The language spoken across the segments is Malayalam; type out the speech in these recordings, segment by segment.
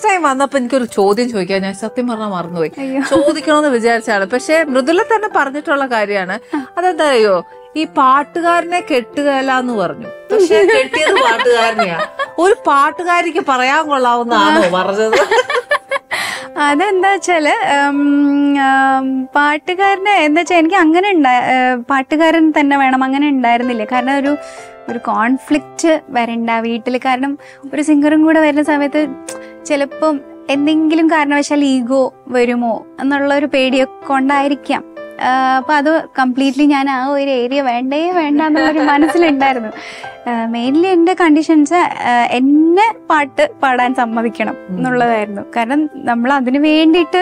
ടൈം വന്നപ്പോ എനിക്കൊരു ചോദ്യം ചോദിക്കാൻ ഞാൻ സത്യം പറഞ്ഞാൽ മറന്നുപോയി ചോദിക്കണമെന്ന് വിചാരിച്ചാണ് പക്ഷെ മൃദുല തന്നെ പറഞ്ഞിട്ടുള്ള കാര്യമാണ് അതെന്താ അറിയോ ഈ പാട്ടുകാരനെ കെട്ടുകയല്ല എന്ന് പറഞ്ഞു പക്ഷെ കെട്ടിയത് പാട്ടുകാരനെയാ ഒരു പാട്ടുകാരിക്ക് പറയാൻ കൊള്ളാവുന്നതാണോ പറഞ്ഞത് അതെന്താ വെച്ചാല് ഉം, ആം, പാട്ടുകാരന് എന്താ വെച്ചാൽ എനിക്ക് അങ്ങനെ ഉണ്ടാ ഏഹ്, പാട്ടുകാരൻ തന്നെ വേണം അങ്ങനെ ഉണ്ടായിരുന്നില്ല കാരണം ഒരു ഒരു കോൺഫ്ലിക്റ്റ് വരണ്ട വീട്ടിൽ കാരണം ഒരു സിംഗറും കൂടെ വരുന്ന സമയത്ത് ചിലപ്പം എന്തെങ്കിലും കാരണവശാൽ ഈഗോ വരുമോ എന്നുള്ള ഒരു പേടിയൊക്കെ കൊണ്ടായിരിക്കാം ആഹ് അപ്പൊ അത് കംപ്ലീറ്റ്ലി ഞാൻ ആ ഒരു ഏരിയ വേണ്ടേ വേണ്ട എന്നുള്ളൊരു മനസ്സിലുണ്ടായിരുന്നു മെയിൻലി എൻ്റെ കണ്ടീഷൻസ് എന്നെ പാട്ട് പാടാൻ സമ്മതിക്കണം എന്നുള്ളതായിരുന്നു കാരണം നമ്മൾ അതിന് വേണ്ടിയിട്ട്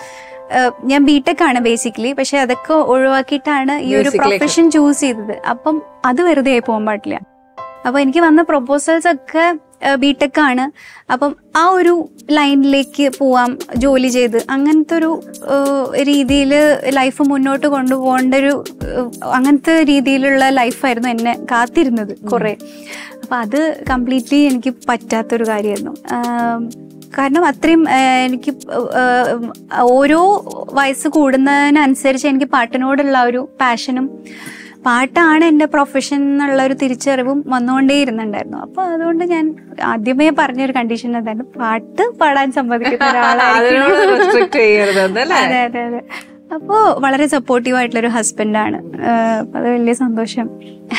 ആഹ് ഞാൻ ബിടെക് ആണ് ബേസിക്കലി പക്ഷെ അതൊക്കെ ഒഴിവാക്കിയിട്ടാണ് ഈ ഒരു Music ലേക്ക്. പ്രൊഫഷൻ ചൂസ് ചെയ്തത് അപ്പം അത് വെറുതെ ആയി പോകാൻ പാടില്ല അപ്പൊ എനിക്ക് വന്ന പ്രൊപ്പോസൽസ് ഒക്കെ ബിടെക് ആണ് അപ്പം ആ ഒരു ലൈനിലേക്ക് പോവാം ജോലി ചെയ്ത് അങ്ങനത്തെ ഒരു രീതിയിൽ ലൈഫ് മുന്നോട്ട് കൊണ്ടുപോകേണ്ട ഒരു ഏഹ്, അങ്ങനത്തെ രീതിയിലുള്ള ലൈഫായിരുന്നു എന്നെ കാത്തിരുന്നത് കുറെ അപ്പൊ അത് കംപ്ലീറ്റ്ലി എനിക്ക് പറ്റാത്തൊരു കാര്യമായിരുന്നു ആം, കാരണം അത്രയും ഏഹ്, എനിക്ക് ഏഹ്, ഓരോ വയസ്സ് കൂടുന്നതിനനുസരിച്ച് എനിക്ക് പാട്ടിനോടുള്ള ഒരു പാഷനും പാട്ടാണ് എൻ്റെ പ്രൊഫഷൻ എന്നുള്ള ഒരു തിരിച്ചറിവും വന്നുകൊണ്ടേ ഇരുന്നുണ്ടായിരുന്നു അപ്പൊ അതുകൊണ്ട് ഞാൻ ആദ്യമേ പറഞ്ഞൊരു കണ്ടീഷൻ എന്തായിരുന്നു പാട്ട് പാടാൻ സമ്മതിക്കുന്ന ഒരാളായിരിക്കണം അതിനോട് റെസ്ട്രിക്ട് ചെയ്യരുതെന്നല്ലേ അതെ അതെ അതെ അപ്പോ വളരെ സപ്പോർട്ടീവ് ആയിട്ടുള്ള ഒരു ഹസ്ബൻഡാണ് അപ്പൊ അത് വലിയ സന്തോഷം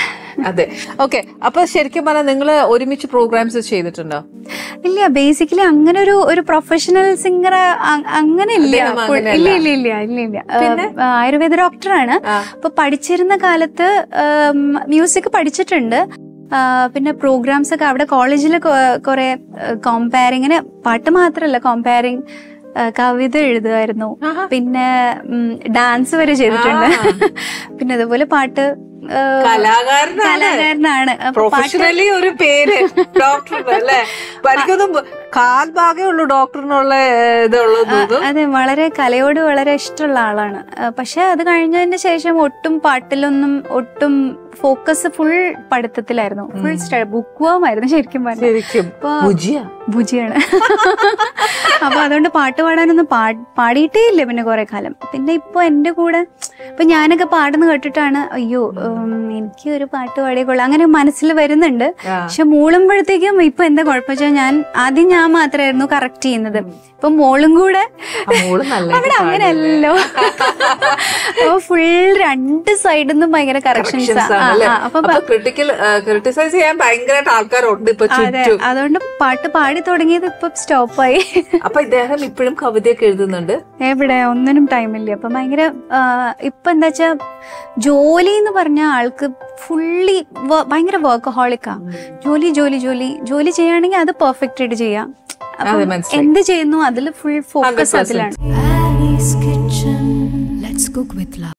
അതെ ഓക്കെ അപ്പൊ ശരിക്കും പറഞ്ഞാൽ നിങ്ങൾ ഒരുമിച്ച് പ്രോഗ്രാംസ് ചെയ്തിട്ടുണ്ടോ ഇല്ല ബേസിക്കലി അങ്ങനെ ഒരു ഒരു പ്രൊഫഷണൽ സിംഗർ അങ്ങനെ ഇല്ല അദ്ദേഹം അപ്പോൾ- അങ്ങനെയല്ല. ഇല്ല ഇല്ല ഇല്ല ഇല്ല ഇല്ല ആ, ആയുർവേദ ഡോക്ടറാണ് ആ. അപ്പൊ പഠിച്ചിരുന്ന കാലത്ത് മ്യൂസിക് പഠിച്ചിട്ടുണ്ട് ആ, പിന്നെ പ്രോഗ്രാംസ് ഒക്കെ അവിടെ കോളേജിൽ കുറെ കോമ്പയറിങ്ങിന് പാട്ട് മാത്രല്ല കോമ്പയറിങ് കവിത എഴുതുമായിരുന്നു ആഹാ. പിന്നെ ഡാൻസ് വരെ ചെയ്തിട്ടുണ്ട് പിന്നെ അതുപോലെ പാട്ട് ആ, കലാകാരനാണ് കലാകാരനാണ് അപ്പൊ പാട്ട് പ്രൊഫഷണലി ഒരു പേര് ഡോക്ടർ അല്ലേ എനിക്കൊന്നും കാൽഭാഗേ ഉള്ളൂ ഡോക്ടറിനുള്ള ഏഹ്, ഇതുള്ളത് തോന്നുന്നു അതെ വളരെ കലയോട് വളരെ ഇഷ്ടമുള്ള ആളാണ് ആ, പക്ഷെ അത് കഴിഞ്ഞതിന് ശേഷം ഒട്ടും പാട്ടിലൊന്നും ഒട്ടും ഫോക്കസ് ഫുൾ പഠിത്തത്തിലായിരുന്നു ഫുൾ ബുക്ക് വർമായിരുന്നു ശരിക്കും പറഞ്ഞാൽ ശരിക്കും അപ്പൊ ഭുജിയ ഭുജിയാണ് അപ്പൊ അതുകൊണ്ട് പാട്ട് പാടാനൊന്നും പാ- പാടിയിട്ടേ ഇല്ല പിന്നെ കുറെ കാലം പിന്നെ ഇപ്പൊ എന്റെ കൂടെ ഇപ്പൊ ഞാനൊക്കെ പാടുന്ന കേട്ടിട്ടാണ് അയ്യോ ഉം, എനിക്ക് ഒരു പാട്ട് പാടിയ കൊള്ളാം അങ്ങനെ മനസ്സിൽ വരുന്നുണ്ട് ആ. പക്ഷെ മൂളുമ്പോഴത്തേക്കും ഇപ്പൊ എന്താ കുഴപ്പം വെച്ചാൽ ഞാൻ ആദ്യം ഞാൻ മാത്രമായിരുന്നു കറക്റ്റ് ചെയ്യുന്നത് ഇപ്പൊ മോളും കൂടെ ആ, മോള് നല്ലതായിട്ട് അവിടെ അങ്ങനെയല്ലോ അപ്പൊ ഫുൾ രണ്ട് സൈഡിൽ നിന്നും ഭയങ്കര കറക്ഷൻസ് Corrections ആണല്ലേ? അപ്പൊ ക്രിട്ടിക്കൽ ക്രിട്ടിസൈസ് ചെയ്യാൻ ഭയങ്കരമായിട്ട് ആൾക്കാരുണ്ട് ഇപ്പൊ അതെ ചുറ്റും അതുകൊണ്ട് പാട്ട് പാടി തുടങ്ങിയത് ഇപ്പൊ സ്റ്റോപ്പായി അപ്പൊ ഇദ്ദേഹം ഇപ്പോഴും കവിതയൊക്കെ എഴുതുന്നുണ്ട് എവിടെ ഒന്നിനും ടൈമില്ല അപ്പൊ ഭയങ്കര ആ, ഇപ്പൊ എന്താ വെച്ചാ ജോലി എന്ന് പറഞ്ഞ ആൾക്ക് ഫുള്ളി ഭയങ്കര വർക്കഹോളിക്കാ ജോലി ജോലി ജോലി ജോലി ചെയ്യുകയാണെങ്കിൽ അത് പെർഫെക്റ്റ് ആയിട്ട് ചെയ്യാം അപ്പം അതെ, മനസ്സിലായി. എന്ത് ചെയ്യുന്നു അതിൽ ഫുൾ ഫോക്കസ് 100%. അതിലാണ് Annie's Kitchen. Let's cook with love.